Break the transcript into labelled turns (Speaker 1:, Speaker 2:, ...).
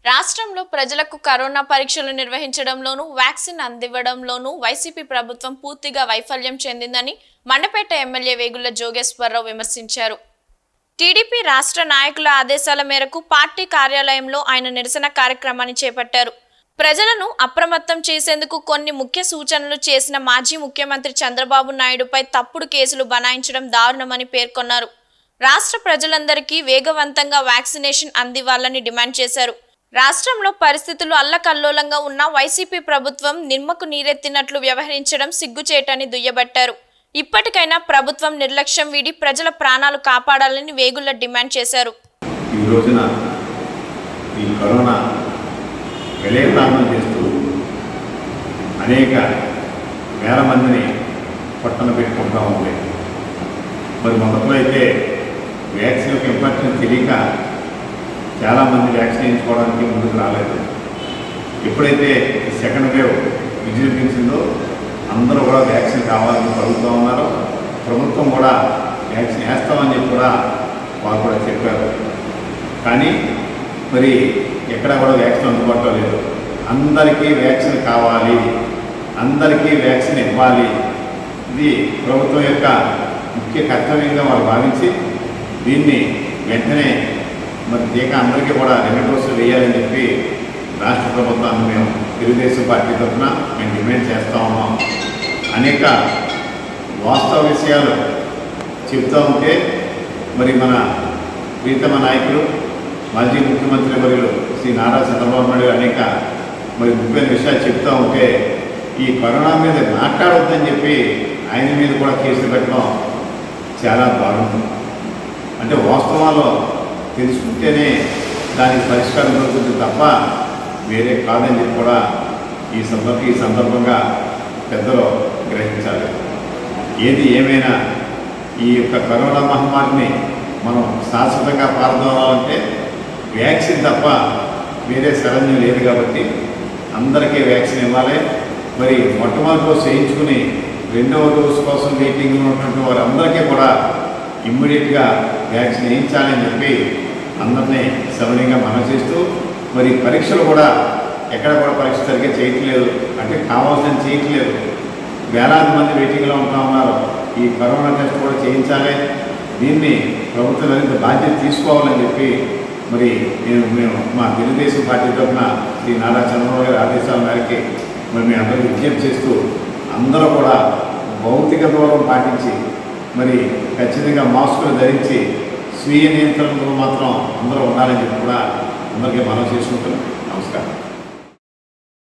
Speaker 1: రాష్ట్రంలో ప్రజలకు కరోనా పరీక్షలు నిర్వహించడంలోనూ వ్యాక్సిన్ అందివ్వడంలోనూ వైసీపీ ప్రభుత్వం పూర్తిగా వైఫల్యం చెందిందని మండపేట ఎమ్మెల్యే వేగుళ్ల జోగేశ్వరరావు విమర్శించారు టీడీపీ రాష్ట్ర నాయకుల ఆదేశాల మేరకు పార్టీ కార్యాలయంలో ఆయన నిరసన కార్యక్రమాన్ని చేపట్టారు ప్రజలను అప్రమత్తం చేసేందుకు కొన్ని ముఖ్య సూచనలు చేసిన మాజీ ముఖ్యమంత్రి చంద్రబాబు నాయుడుపై తప్పుడు కేసులు బనాయించడం దారుణమని పేర్కొన్నారు రాష్ట్ర ప్రజలందరికీ వేగవంతంగా వ్యాక్సినేషన్ అందివ్వాలని డిమాండ్ చేశారు రాష్ట్రంలో పరిస్థితులు అల్లకల్లోలంగా ఉన్న వైసీపీ ప్రభుత్వం నిమ్మకు నీరెత్తినట్లు వ్యవహరించడం సిగ్గుచేటని దుయ్యబట్టారు ఇప్పటికైనా ప్రభుత్వం నిర్లక్ష్యం వీడి ప్రజల ప్రాణాలు కాపాడాలని వేగుళ్ల డిమాండ్ చేశారు
Speaker 2: ఈ రోజున ఈ కరోనా విలయతాండం చేస్తూ అనేక వేల మందిని పట్టణ పెట్టుకుంటూ ఉంది మరి మొదట్లో అయితే వ్యాక్సిన్ యొక్క ఇంపార్టెన్స్ తెలియక చాలామంది వ్యాక్సిన్ వేయించుకోవడానికి ముందుకు రాలేదు ఎప్పుడైతే ఈ సెకండ్ వేవ్ విజృంభించిందో అందరూ కూడా వ్యాక్సిన్ కావాలని అడుగుతూ ఉన్నారు ప్రభుత్వం కూడా వ్యాక్సిన్ వేస్తామని చెప్పి కూడా వాళ్ళు కూడా చెప్పారు కానీ మరి ఎక్కడ కూడా వ్యాక్సిన్ అందుబాటులో లేదు అందరికీ వ్యాక్సిన్ కావాలి అందరికీ వ్యాక్సిన్ ఇవ్వాలి ఇది ప్రభుత్వం యొక్క ముఖ్య కర్తవ్యంగా వాళ్ళు భావించి దీన్ని వెంటనే మరి టీకా అందరికీ కూడా రెండు డోసులు వేయాలని చెప్పి రాష్ట్ర ప్రభుత్వాన్ని మేము తెలుగుదేశం పార్టీ తరఫున మేము డిమాండ్ చేస్తూ ఉన్నాం అనేక వాస్తవ విషయాలు చెప్తూ ఉంటే మరి మన ప్రీతమ నాయకులు మాజీ ముఖ్యమంత్రి వర్యులు శ్రీ నారా చంద్రబాబు నాయుడు గారు అనేక మరి ముఖ్యమైన విషయాలు చెప్తూ ఉంటే ఈ కరోనా మీద మాట్లాడొద్దని చెప్పి ఆయన మీద కూడా కేసులు పెట్టడం చాలా దారుణం అంటే వాస్తవాలు తెలుసుకుంటేనే దానికి పరిష్కారం దొరుకుతుంది తప్ప వేరే కాదని చెప్పి కూడా ఈ సందర్భ ఈ సందర్భంగా పెద్దలు గ్రహించాలి ఏది ఏమైనా ఈ యొక్క కరోనా మహమ్మారిని మనం శాశ్వతంగా పాల్గొనాలంటే వ్యాక్సిన్ తప్ప వేరే శరణ్యం లేదు కాబట్టి అందరికీ వ్యాక్సిన్ ఇవ్వాలి మరి మొట్టమొదటి డోసు వేయించుకుని రెండవ డోసు కోసం వెయిటింగ్లో ఉన్నటువంటి వారందరికీ కూడా ఇమ్మీడియట్గా వ్యాక్సిన్ వేయించాలని చెప్పి అందరినీ సవనీయంగా మనం చేస్తూ మరి పరీక్షలు కూడా ఎక్కడ కూడా పరీక్ష సరిగ్గా చేయట్లేదు అంటే కావాల్సిన చేయట్లేదు వేలాది మంది వెయిటింగ్లో ఉంటూ ఉన్నారు ఈ కరోనా టెస్ట్ కూడా చేయించాలి దీన్ని ప్రభుత్వం మరింత బాధ్యత తీసుకోవాలని చెప్పి మరి నేను మేము మా తెలుగుదేశం పార్టీ తరఫున శ్రీ నారా చంద్రబాబు గారి ఆదేశాల మేరకి మరి మేము అందరూ విజ్ఞప్తి చేస్తూ అందరూ కూడా భౌతిక దూరం పాటించి మరి ఖచ్చితంగా మాస్కులు ధరించి స్వీయ నియంత్రణలో మాత్రం అందరూ ఉండాలని చెప్పి కూడా అందరికీ మనం చేసుకుంటున్నాం